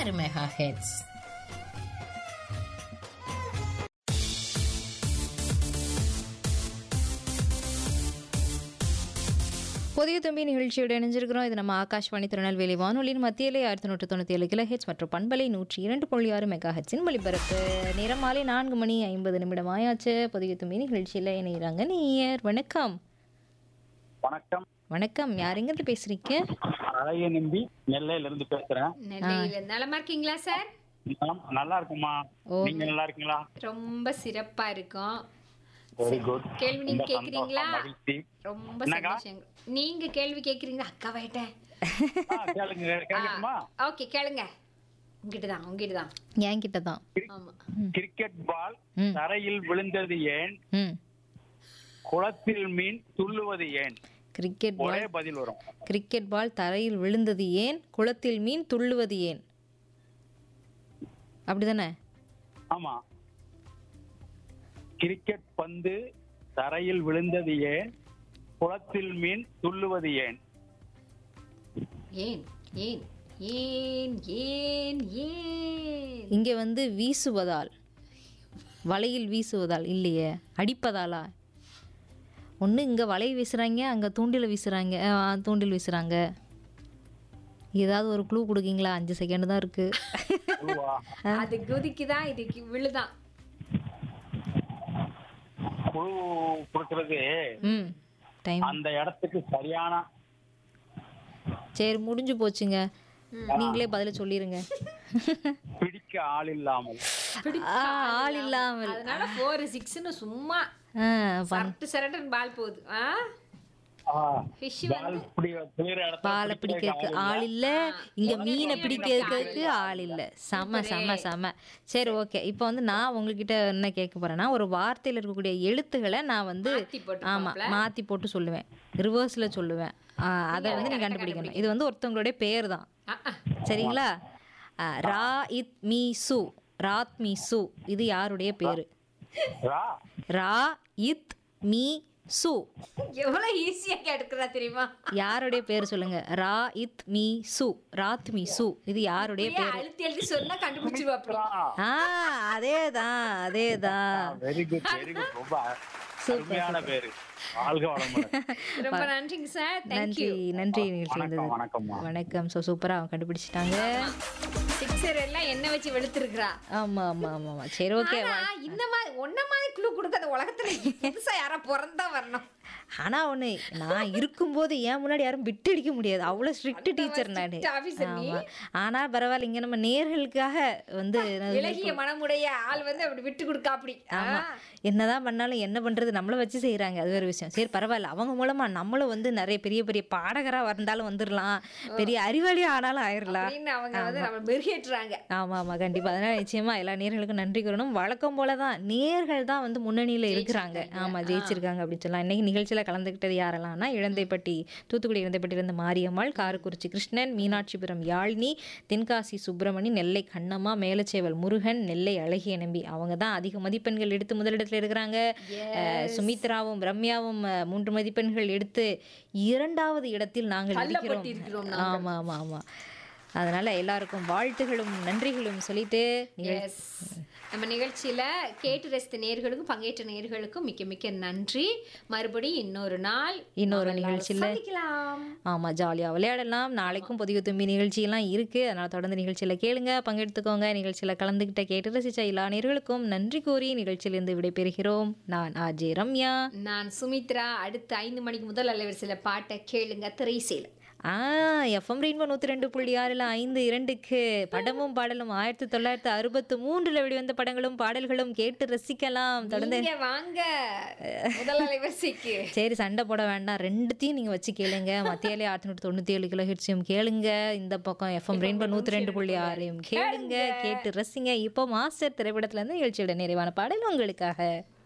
ஆறு mega heads புதிய தம்பி நிகழ்ச்சியோடு இணைஞ்சிருக்கிறோம் இது நம்ம ஆகாஷ்வாணி திருநெல்வேலி வானொலியின் மத்தியிலே ஆயிரத்தி நூற்றி தொண்ணூற்றி ஏழு கிலோ ஹெச் மற்றும் பண்பலை நூற்றி இரண்டு புள்ளி ஆறு மெகா ஹெச்சின் ஒளிபரப்பு நேரம் மாலை நான்கு மணி ஐம்பது நிமிடம் ஆயாச்சு புதிய தம்பி நிகழ்ச்சியில் இணைகிறாங்க நீயர் வணக்கம் வணக்கம் வணக்கம் யார் எங்கிருந்து பேசுறீங்க அழகிய நம்பி நெல்லையில இருந்து பேசுறேன் நெல்லையில நலமா இருக்கீங்களா சார் ஆம், நல்லா இருக்குமா ஓ. நீங்க நல்லா இருக்கீங்களா ரொம்ப சிறப்பா இருக்கும் வெரி குட் கேள்வி நீங்க கேக்குறீங்களா மகிழ்ச்சி ரொம்ப என்னக்கா? சந்தோஷம் நீங்க கேள்வி கேக்குறீங்களா அக்கா வேட்டேன் ஆ, கேளுங்க கேட்கணுமா ஓகே கேளுங்க உங்ககிட்ட தான் உங்ககிட்ட தான் என்கிட்ட தான் ஆமா கிரிக்கெட் பால் ம். தரையில் விழுந்தது ஏன் ம் குளத்தில் மீன் துள்ளுவது ஏன் கிரிக்கெட் ஒரே பால் பதில் வரும் கிரிக்கெட் பால் தரையில் விழுந்தது ஏன் குளத்தில் மீன் துள்ளுவது ஏன் அப்படிதானே ஆமா கிரிக்கெட் பந்து தரையில் விழுந்தது ஏன் குளத்தில் மீன் துள்ளுவது ஏன் ஏன் ஏன் ஏன் ஏன் ஏன் இங்கே வந்து வீசுவதால் வலையில் வீசுவதால் இல்லையே அடிப்பதாலா ஒன்று இங்கே வலை வீசுகிறாங்க அங்கே தூண்டில் வீசுகிறாங்க அஹ், தூண்டில் வீசுகிறாங்க ஏதாவது ஒரு க்ளூ கொடுக்கீங்களா அஞ்சு செகண்ட் தான் இருக்குது குழுவா? அது குதிக்குதான் இதுக்கு விழுதான் குழு கொடுக்கறது ம் டைம் அந்த இடத்துக்கு சரியான சரி முடிஞ்சு போச்சுங்க நீங்களே பதில சொல்லிடுங்க பிடிக்க ஆள் இல்லாமல் ஆ, ஆள் இல்லாமல் அதனால ஃபோர் சிக்ஸ்னு சும்மா ஆ, சரட்டு சரட்டுன்னு பால் போகுது ஆ ஆ, ஃபிஷ் பால் பிடி பிடிக்கிற இடத்துல பாலை பிடிக்கிறதுக்கு ஆள் இல்லை இங்கே மீனை பிடிக்கிறதுக்கு ஆள் இல்லை செம செம செம சரி ஓகே இப்போ வந்து நான் உங்ககிட்ட என்ன கேட்க போறேன்னா ஒரு வார்த்தையில் இருக்கக்கூடிய எழுத்துக்களை நான் வந்து மாத்தி போட்டு ஆமாம் மாற்றி போட்டு சொல்லுவேன் ரிவர்ஸில் சொல்லுவேன் ஆ, அதை வந்து நீ கண்டுபிடிக்கணும் இது வந்து ஒருத்தவங்களுடைய பேர் தான் ஆ, ஆ. சரிங்களா ஆ, ரா இத் மீ சு ராத் மீ சு இது யாருடைய பேர் ரா ரா இத் மீ சு எவ்வளவு ஈஸியா கேட்கிறா தெரியுமா யாருடைய பேர் சொல்லுங்க ரா இத் மீ சு ராத் மீ சு இது யாருடைய அப்படியே அழுத்தி எழுதி சொன்னா கண்டுபிடிச்சிருவா அப்படி ஆ அதேதான் அதேதான் வெரி குட் வெரி குட் ரொம்ப அருமையான பேரு வாழ்க வளமுடன் ரொம்ப நன்றிங்க சார் நன்றி தேங்க்யூ நன்றி நிகழ்ச்சி வணக்கம் இருந்தது வணக்கம்மா வணக்கம் ஸோ சூப்பராக அவங்க கண்டுபிடிச்சிட்டாங்க சிக்ஸர் எல்லாம் என்ன வச்சு வெளுத்திருக்கிறா ஆமா ஆமா ஆமா ஆமா சரி ஓகே ஆனா இந்த மாதிரி ஒன்ன மாதிரி குழு கொடுக்காத உலகத்துல புதுசா யாரா பிறந்தா வரணும் ஆனா ஒண்ணு நான் இருக்கும்போது ஏன் முன்னாடி யாரும் விட்டு அடிக்க முடியாது அவ்வளவு ஸ்ட்ரிக்ட் டீச்சர் நான் strict officer நீ. ஆமா ஆனா பரவாயில்ல இங்க நம்ம நேர்களுக்காக வந்து நான் இலகிய மனமுடைய ஆள் வந்து அப்படி விட்டு கொடுக்கா அப்படி ஆமா என்னதான் பண்ணாலும் என்ன பண்றது நம்மள வச்சு செய்றாங்க அது வேற விஷயம் சரி பரவாயில்ல அவங்க மூலமா நம்மளும் வந்து நிறைய பெரிய பெரிய பாடகரா வந்தாலும் வந்துடலாம் பெரிய அறிவாளி ஆனாலும் ஆயிரலாம் அப்படின்னு அவங்க வந்து நம்ம மெருகேற்றுறாங்க ஆமா ஆமா கண்டிப்பா அதனால நிச்சயமா எல்லா நேர்களுக்கும் நன்றி கூறணும் வழக்கம் போல தான் நேர்கள் தான் வந்து முன்னணியில இருக்கிறாங்க ஆமா ஜெயிச்சிருக்காங்க அப்படின்னு சொல்லலாம் இன்னைக்கு நிகழ்ச்சியில கலந்துக்கிட்டது யாரெல்லாம்னா இளந்தைப்பட்டி தூத்துக்குடி இளந்தைப்பட்டியில இருந்து மாரியம்மாள் காரக்குறிச்சி கிருஷ்ணன் மீனாட்சிபுரம் யாழினி தென்காசி சுப்பிரமணி நெல்லை கண்ணம்மா மேலச்சேவல் முருகன் நெல்லை அழகிய நம்பி அவங்க தான் அதிக மதிப்பெண்கள் எடுத்து முதலிடத்துல இருக்கிறாங்க அஹ், சுமித்ராவும் ரம்யாவும் அஹ், மூன்று மதிப்பெண்கள் எடுத்து இரண்டாவது இடத்தில் நாங்கள் தள்ளப்பட்டு இருக்கிறோம் இருக்கிறோம் ஆமா ஆமா ஆமா அதனால எல்லாருக்கும் வாழ்த்துகளும் நன்றிகளும் சொல்லிட்டு நிகழ்- எஸ் நம்ம நிகழ்ச்சியில கேட்டு ரசித்த நேர்களுக்கும் பங்கேற்ற நேர்களுக்கும் மிக்க மிக்க நன்றி மறுபடியும் இன்னொரு நாள் இன்னொரு நாம எல்லாரும் நிகழ்ச்சியில சந்திக்கலாம் ஆமா ஜாலியா விளையாடலாம் நாளைக்கும் புதிய தும்பி நிகழ்ச்சியெல்லாம் இருக்கு அதனால தொடர்ந்து நிகழ்ச்சியில கேளுங்க பங்கெடுத்துக்கோங்க நிகழ்ச்சியில கலந்துக்கிட்ட கேட்டு ரசிச்ச எல்லா நேர்களுக்கும் நன்றி கூறி நிகழ்ச்சியிலிருந்து விடைபெறுகிறோம் நான் ஆஜே ரம்யா நான் சுமித்ரா அடுத்த ஐந்து மணிக்கு முதல் அலைவரிசையில் பாட்டை கேளுங்க திரைசேல ஆ எஃப்எம் ரெயின்போ நூற்றி ரெண்டு புள்ளி ஆறில் ஐந்து இரண்டுக்கு படமும் பாடலும் ஆயிரத்தி தொள்ளாயிரத்தி அறுபத்தி மூன்றில் வெளிவந்த படங்களும் பாடல்களும் கேட்டு ரசிக்கலாம் தொடர்ந்து நீங்க வாங்க முதல் அலைவரிசைக்கு சரி சண்டை போட வேண்டாம் ரெண்டுத்தையும் நீங்கள் வச்சு கேளுங்க மத்தியாலே ஆயிரத்தி நூற்றி தொண்ணூற்றி ஏழு கிலோ ஹெட்ஸையும் கேளுங்க இந்த பக்கம் எஃப்எம் ரெயின்போ நூற்றி ரெண்டு புள்ளி ஆறையும் கேளுங்க கேட்டு ரசிங்க இப்போ மாஸ்டர் திரைப்படத்துல இருந்து நிகழ்ச்சியோட நிறைவான பாடல் உங்களுக்காக